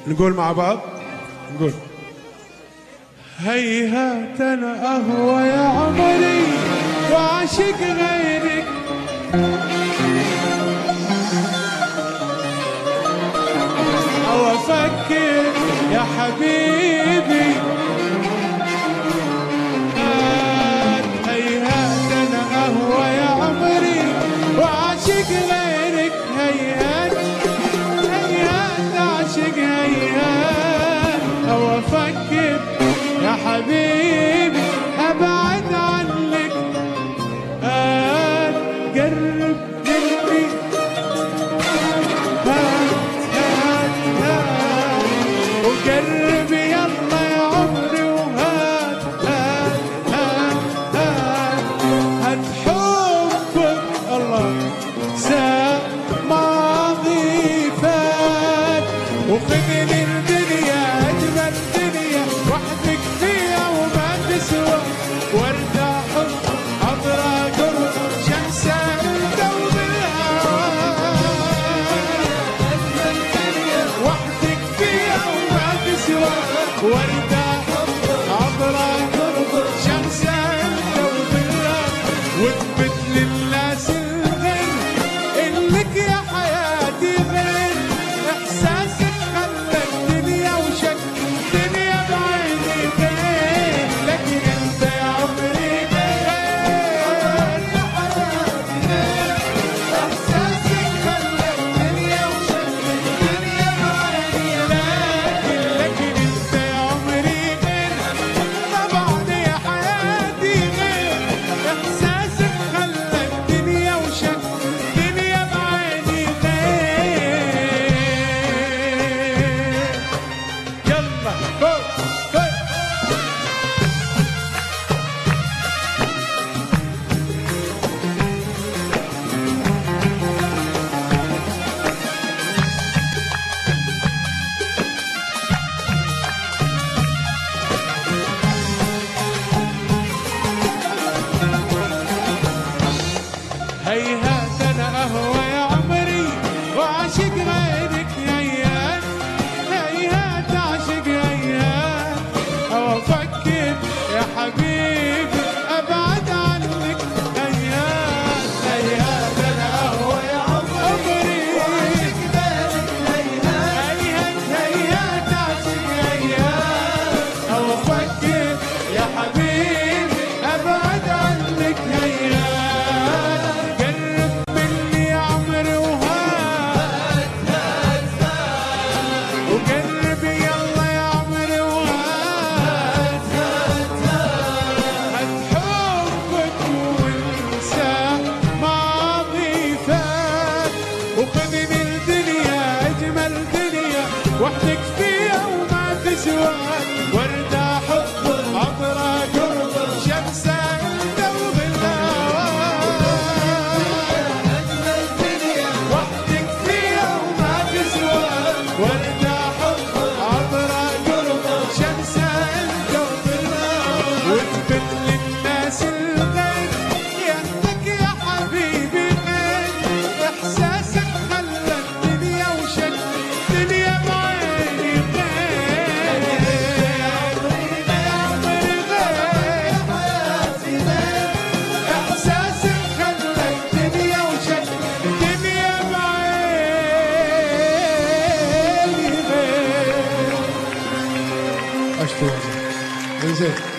نقول مع بعض نقول هيهات انا اهوى يا عمري وعاشق غيرك او افكر يا حبيبي هات هيهات انا اهوى يا عمري وعاشق غيرك هيهات هيهات اعشق هيهات او افكر يا حبيبي ابعد عنك هات قرب قلبي هات هات هات وقرب يلا يا عمري وهات هات هات هات هات حبك الله ساء ماضي فات وخذني الدنيا اجمل دنيا وحدك فيها وما تسوى وارتاح اضرى قرب شمسة دوب وحدك فيها وما تسوى وارتاح عبرة قرب شمسة دوب واثبت للناس الغير انك يا حياتي غير احساسك خلى الدنيا وشك الدنيا بعيني غير لكن انت يا عمري غير يا حياتي غير احساسك خلى الدنيا وشك الدنيا بعيني لكن لكن انت يا عمري غير طبعا يا حياتي غير احساسك خلى الدنيا وشك الدنيا بعيني غير يلا فوق فوق هيهات انا اهوى يا عمري وعاشق غيرك هيهات هيهات اعشق هيهات او افكر يا حبيبي ابعد عنك هيهات هيهات انا اهوى يا عمري وعاشق غيرك هيهات هيهات اعشق هيهات او افكر يا حبيبي ابعد عنك هيهات قرب مني يا عمري وهات وقرب يلا يا عمري وهات هات حبك وانسى ماضي فات وخذني الدنيا اجمل دنيا وحدك فيها وما تسوى وارتاح عطرة قرب شمسة انت وحدك فيها وما تسوى وارتاح عطرة قرب شمسة انت واثبت للناس الغير يدك يا حبيبي غير احساسك خلى الدنيا وشك الدنيا بعيني غير عمري غير احساسك خلى الدنيا وشك الدنيا بعيني غير اشكرك زين